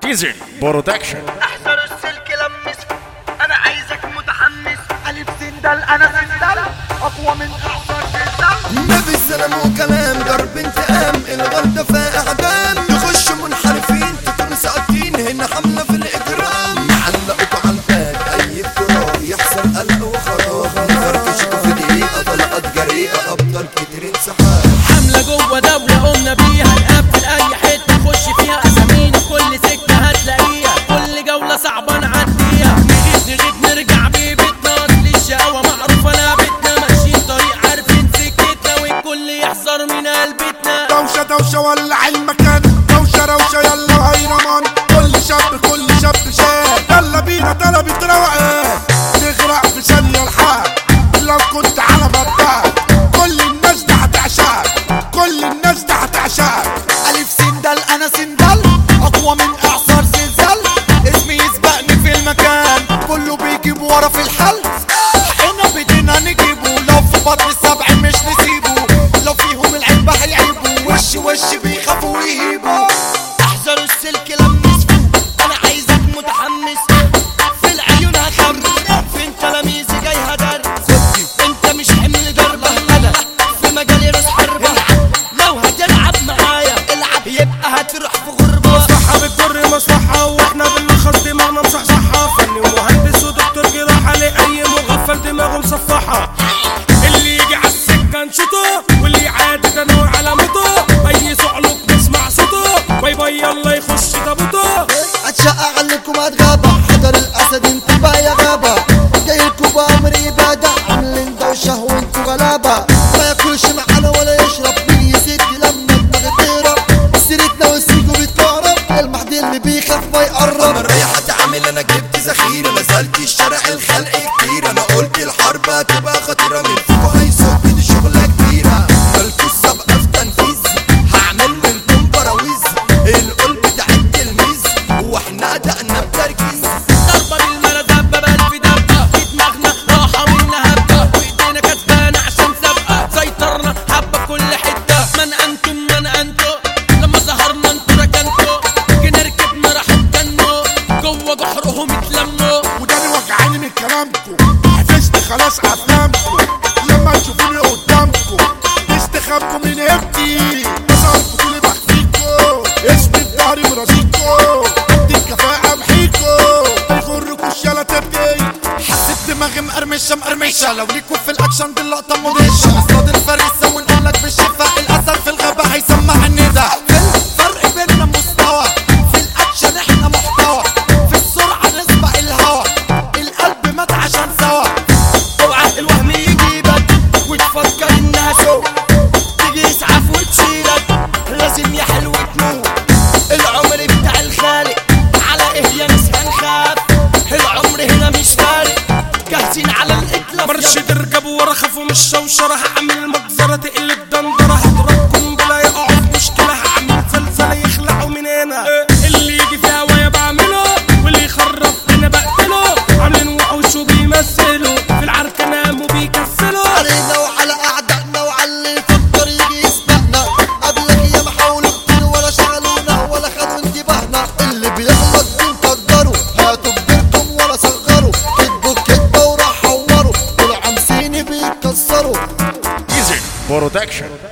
ديزل برودكشن احذر السلك لمس انا عايزك متحمس الف سندل انا سندل اقوى من احسن سندل ما في السلام وكلام ضرب انتقام الغلطة فيها اعدام يخشوا منحرفين تكونوا ساقطين هنا حملة في الاجرام يعلقوا على الباب اي افتراء يحصل قلق وخراب فركشكوا في دقيقة طلقات جريئة ابطال كتير انسحاب حملة جوه دولة قمنا بيها نقفل أي حتة خش فيها أسامينا في كل سكة هتلاقيها كل جولة صعبة نعديها نغيب نغيب نرجع ببيتنا أصل الشقاوة معروفة لعبتنا ماشيين طريق عارفين سكتنا والكل يحذر من قلبتنا دوشة دوشة ولع المكان دوشة روشة يلا وهيرمان كل شاب كل شاب شاب يلا بينا طلبت روقان نغرق في ثانية الحال لو كنت على مبدأ كل الناس دي هتعشاك كل الناس دي هتعشاك الف سندل انا سندل اقوى من اعصار زلزال اسمي يسبقني في المكان كله بيجيب ورا في الحل حقنا بايدينا نجيبه لو في بطن السبع مش نسيبه لو فيهم العيب هيعيبوا وش وش بيخافوا ويهيبوا احذر السلك لمس انا عايزك متحمس في العيون هخمس فين تلاميذي جاي هدرس انت مش حمل ضربة انا في مجالي راس حربة لو هتلعب معايا العب يبقى هتروح في غربة مصلحة بتضر مصلحة واحنا باللخص دماغنا مصحصحة فني ومهندس ودكتور جراحة لأي مغفل دماغه مصفحة اللي يجي على السكة نشوطه واللي يعادي تنوع علامته أي صعلوك نسمع صوته باي باي يلا يخش تابوته اتشقى عنكم اتغابى حضر الاسد انتبه يا غابة جايلكوا بامر ابادة عاملين دوشة وانتوا غلابة ما ياكلش معانا ولا يشرب مين يسد لما دماغ تهرب سيرتنا والسيجو بيتكهرب المحدي اللي بيخاف ما يقرب انا رايح اتعامل انا جبت ذخيرة نزلت الشارع الخلق كتير انا قلت الحرب هتبقى خطيرة من فوق هيصد دي شغلة كبيرة مالكوا السابقة في تنفيذ هعمل منكم براويز القلب بتاع التلميذ واحنا دقنا بتركيز ضربة بالمرة دبة بألف دبة في دماغنا راحة منا هبة وإيدينا كسبانة عشان سابقة سيطرنا حبة في كل حتة من أنتم من أنتم لما ظهرنا انتوا ركنتوا جينا ركبنا راحوا اتجنوا جوه جحرهم اتلموا وداني وجعاني من كلامكم حفظت خلاص افلامكم لما تشوفوني قدامكم استخبوا من هبتي بظهر بطولي بخفيكم اسمي في ظهري مرازيكم دي الكفاءة محيكم يغركوا الشالة تبكي حسيت دماغي مقرمشة مقرمشة لو ليكوا في الاكشن دي اللقطة مدهشة اصطاد الفريسة ونقول لك بالشفاء الاسد في الغابة هيسمع الندى في الفرق بيننا مستوى في الاكشن احنا محتوى في السرعة نسبق الهوا القلب مات عشان سوا اوعى الوهم يجيبك وتفكر انها سوق تيجي يسعف وتشيلك لازم يا حلو تموت العمر بتاع الخالق على ايه يا ناس هنخاف العمر هنا مش فارق جاهزين على الاتلاف مرش تركبوا ورا خافوا من الشوشرة هعمل مجزرة تقلب دندرة هضربكم بلا يقعوا في مشكلة هعمل سلسلة يخلعوا من هنا اللي يجي في هوايا بعمله واللي يخرب هنا بقتله عاملين وحوش وبيمثلوا في العركة ناموا بيكسلوا علينا وعلى اعدائنا وعلى اللي يفكر يجي يسبقنا قبلك يا محاولوا كتير ولا شغلونا ولا خدوا انتباهنا اللي بيغلط بنقدره هاتوا كبيركم ولا صغروا كدبوا كدبة وراح حوروا طلعوا عمسيني بيكسروا ديزل برودكشن